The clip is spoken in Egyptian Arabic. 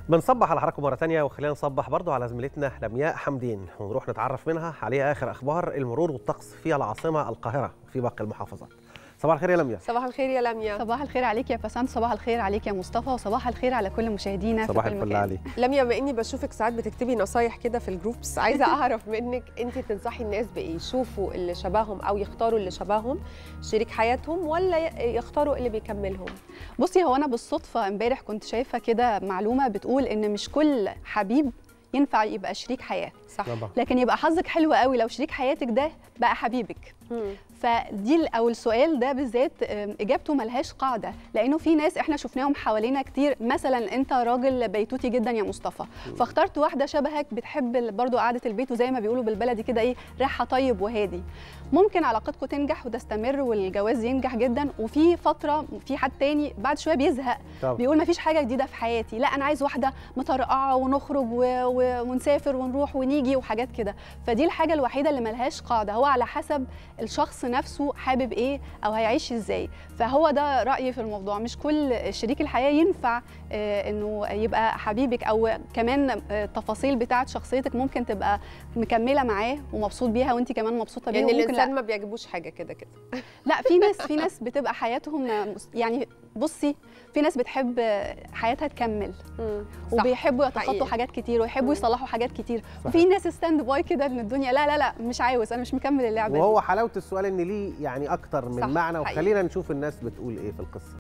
بنصبح على حضراتكم مره ثانيه وخلينا نصبح برضو على زميلتنا لمياء حمدين ونروح نتعرف منها عليها اخر اخبار المرور والطقس في العاصمه القاهره في باقي المحافظات صباح الخير يا لمياء صباح الخير يا لميا صباح الخير عليك يا بسنت صباح الخير عليك يا مصطفى وصباح الخير على كل مشاهدينا صباح في كل الفل مكان. عليك لميا بما اني بشوفك ساعات بتكتبي نصايح كده في الجروبس عايزه اعرف منك انت تنصحي الناس بايه يشوفوا اللي شبههم او يختاروا اللي شبههم شريك حياتهم ولا ي- يختاروا اللي بيكملهم بصي هو انا بالصدفه امبارح كنت شايفه كده معلومه بتقول ان مش كل حبيب ينفع يبقى شريك حياه صح طبعا لكن يبقى حظك حلو قوي لو شريك حياتك ده بقى حبيبك مم. فدي ال- او السؤال ده بالذات آم، اجابته ملهاش قاعده لانه في ناس احنا شفناهم حوالينا كتير مثلا انت راجل بيتوتي جدا يا مصطفى فاخترت واحده شبهك بتحب ال- برضو قعده البيت وزي ما بيقولوا بالبلدي كده ايه ريحها طيب وهادي ممكن علاقتكم تنجح وتستمر والجواز ينجح جدا وفي فتره في حد تاني بعد شويه بيزهق طبعا بيقول مفيش حاجه جديده في حياتي لا انا عايز واحده مطرقعه ونخرج و... و... ونسافر ونروح ونيجي وحاجات كده فدي الحاجه الوحيده اللي ملهاش قاعده هو على حسب الشخص نفسه حابب ايه او هيعيش ازاي فهو ده رايي في الموضوع مش كل شريك الحياه ينفع آه، انه يبقى حبيبك او كمان آه، التفاصيل بتاعه شخصيتك ممكن تبقى مكمله معاه ومبسوط بيها وانت كمان مبسوطه بيها يعني وممكن لا الانسان ما بيعجبوش حاجه كده كده لا في ناس في ناس بتبقى حياتهم مس- يعني بصي في ناس بتحب حياتها تكمل مم. صح. وبيحبوا يتخطوا حقيقي. حاجات كتير ويحبوا مم. يصلحوا حاجات كتير صحيح. وفي ناس ستاند باي كده ان الدنيا لا لا لا مش عاوز انا مش مكمل اللعبه دي وهو حلاوه السؤال ان ليه يعني اكتر من صح، معنى حقيقي. وخلينا نشوف الناس بتقول ايه في القصه